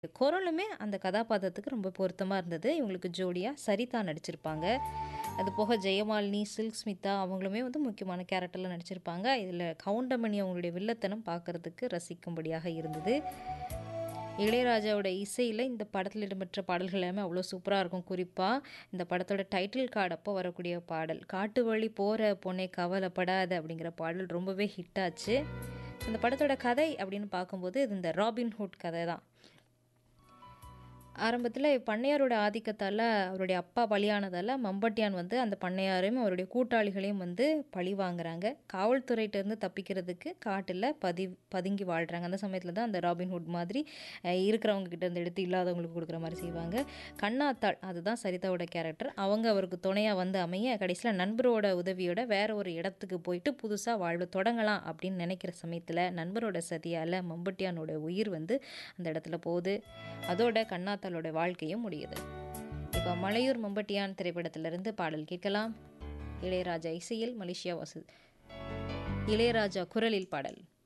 குரலுமே அந்த கதாபாத்திரத்துக்கு ரொம்ப பொருத்தமா இருந்தது. இவங்களுக்கு ஜோடியா சரிதா நடிச்சிருப்பாங்க. அது போக ஜெயமாலினி, சில்க் ஸ்மிதா அவங்களுமே வந்து முக்கியமான கேரக்டர்ல நடிச்சிருப்பாங்க. இதில கவுண்டமணி அவங்களுடைய வில்லத்தனம் பார்க்கறதுக்கு ரசிக்கும்படியாக இருந்தது. இளையராஜாவோட இசையில இந்த படத்தில இடம்பெற்ற பாடல்கள் எல்லாமே அவ்வளோ சூப்பரா இருக்கும். குறிப்பா இந்த படத்தோட டைட்டில் கார்டு அப்போ வரக்கூடிய பாடல், "காட்டு வழி போற பொண்ணே கவலைப்படாத" அப்படிங்கிற பாடல் ரொம்பவே ஹிட் ஆச்சு. இந்த படத்தோட கதை அப்படின்னு பார்க்கும்போது, இது இந்த ராபின்ஹுட் கதை தான். ஆரம்பத்தில பண்ணையாரோட ஆதிக்கத்தால அவருடைய அப்பா பலியானதால, மம்பட்டியான் வந்து அந்த பண்ணையாரையும், அவருடைய கூட்டாளிகளையும் வந்து பழி வாங்குறாங்க. காவல்துறையிட்டருந்து தப்பிக்கிறதுக்கு காட்டுல பதி பதுங்கி வாழ்றாங்க. அந்த சமயத்தில தான் அந்த ராபின்ஹுட் மாதிரி அ இருக்கிறவங்க கிட்ட இருந்து எடுத்து இல்லாதவங்களுக்கு குடுக்குற மாரி செய்வாங்க. கண்ணாத்தாள் அதுதான் சரிதாவோட கேரக்டர். அவங்க அவருக்கு துணையா வந்து அமைய, கடைசியில நண்பரோட உதவியோட வேற ஒரு இடத்துக்கு போயிட்டு புதுசா வாழ்வு தொடங்கலாம் அப்படின்னு நெனைக்கிற சமயத்தில, நண்பரோட சதியால மம்பட்டியானோட உயிர் வந்து அந்த இடத்துல போது. அதோட கண்ணாத்தாளோட வாழ்க்கையும் முடியுது. இப்ப மலையூர் மம்பட்டியான் திரைப்படத்திலிருந்து பாடல் கேட்கலாம். இளையராஜா இசையில் மலேசியா வாசு இளையராஜா குரலில் பாடல்.